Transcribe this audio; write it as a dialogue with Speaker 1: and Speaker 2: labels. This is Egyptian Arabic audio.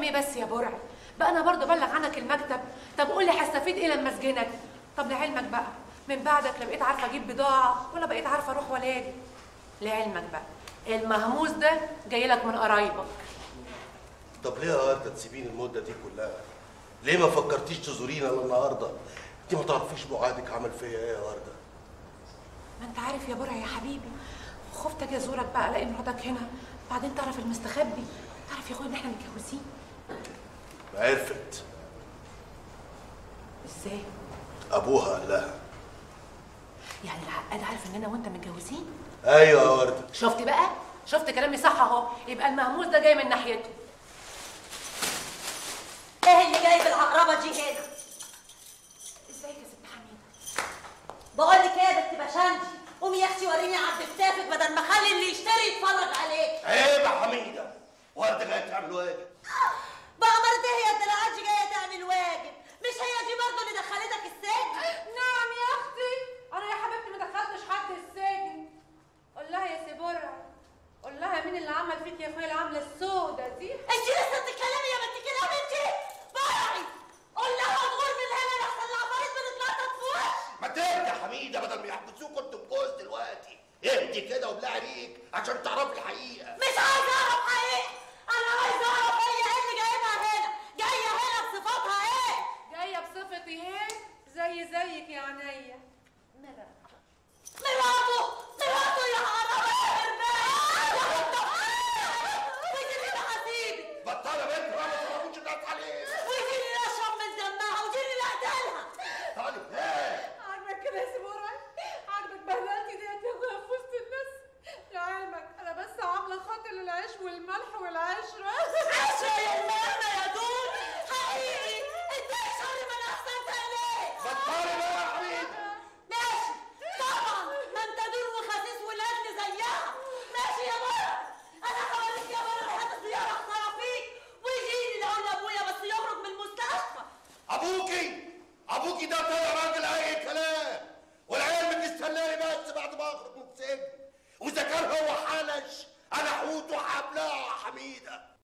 Speaker 1: اتكلم ايه بس يا برع بقى انا برضه بلغ عنك المكتب طب قول لي هستفيد ايه لما اسجنك طب لعلمك بقى من بعدك لا بقيت عارفه اجيب بضاعه ولا بقيت عارفه اروح ولا اجي لعلمك بقى المهموس ده جاي لك من قرايبك
Speaker 2: طب ليه يا ورده تسيبيني المده دي كلها ليه ما فكرتيش تزورينا الا النهارده انت ما تعرفيش بعادك عمل فيا ايه يا ورده
Speaker 1: ما انت عارف يا برع يا حبيبي خفت اجي ازورك بقى الاقي مراتك هنا بعدين تعرف المستخبي تعرف يا اخويا ان احنا متجوزين
Speaker 2: عرفت
Speaker 1: ازاي
Speaker 2: ابوها قال لها
Speaker 1: يعني العقاد عارف ان انا وانت متجوزين
Speaker 2: ايوه يا ورده
Speaker 1: شفت بقى شفت كلامي صح اهو يبقى المهموس ده جاي من ناحيته
Speaker 3: ايه اللي جايب العقربه دي هنا
Speaker 1: ازيك يا ست حميده
Speaker 3: بقول لك ايه يا بنت بشندي قومي يا اختي وريني عبد كتافك بدل ما اخلي اللي يشتري يتفرج عليك
Speaker 2: عيب يا حميده ورده جايه تعمل واجب
Speaker 3: بقى مرت ايه يا الدلعات دي جايه تعمل واجب مش هي دي برضه اللي دخلتك السجن
Speaker 1: نعم يا اختي انا يا حبيبتي ما دخلتش حد السجن قول لها يا سيبورا قول لها مين اللي عمل فيك يا اخويا العمله السودة دي
Speaker 3: انت لسه بتتكلمي يا بنت كده انت بقعي قول لها تغور من هنا لحسن العفاريت بتتنطط في وشي
Speaker 2: ما تهدى يا حميده بدل ما يحبسوك كنت بجوز دلوقتي اهدي كده وبلع ريق عشان تعرفي الحقيقه
Speaker 3: مش عايزه اعرف حقيقة انا عايزه اعرف هي ايه اللي جايبها هنا جايه هنا بصفاتها ايه
Speaker 1: جايه بصفتي ايه زي زيك يا عينيا مرة
Speaker 3: مراته مراته يا عربة يا هربان ويجيني اللي هسيبك
Speaker 2: بطلوا بنت بقى ما تضربوش الناس عليك
Speaker 3: ويجيني اللي اشرب من دمها ويجيني اللي اقتلها
Speaker 2: طالب ايه
Speaker 1: عاجبك كده يا سيبورا عاجبك بهدلتي ديت يا اخويا في وسط الناس لعلمك انا بس عامله خاطر العيش والملح والعشره
Speaker 3: عشرة يا الماما يا دول حقيقي انت شر من احسنت اليه
Speaker 2: بطلوا بقى يا حميده
Speaker 3: ماشي طبعا ما انت دول وخسيس ولادني زيها ماشي يا مرة انا هوريك يا مرة لحد الزيارة اخسرها فيك ويجيني اللي اقول لابويا بس يخرج من المستشفى
Speaker 2: ابوكي ابوكي ده طلع راجل اي كلام والعيال بتستناني بس بعد ما اخرج من السجن واذا كان هو حنش انا حوت وحبلها يا حميده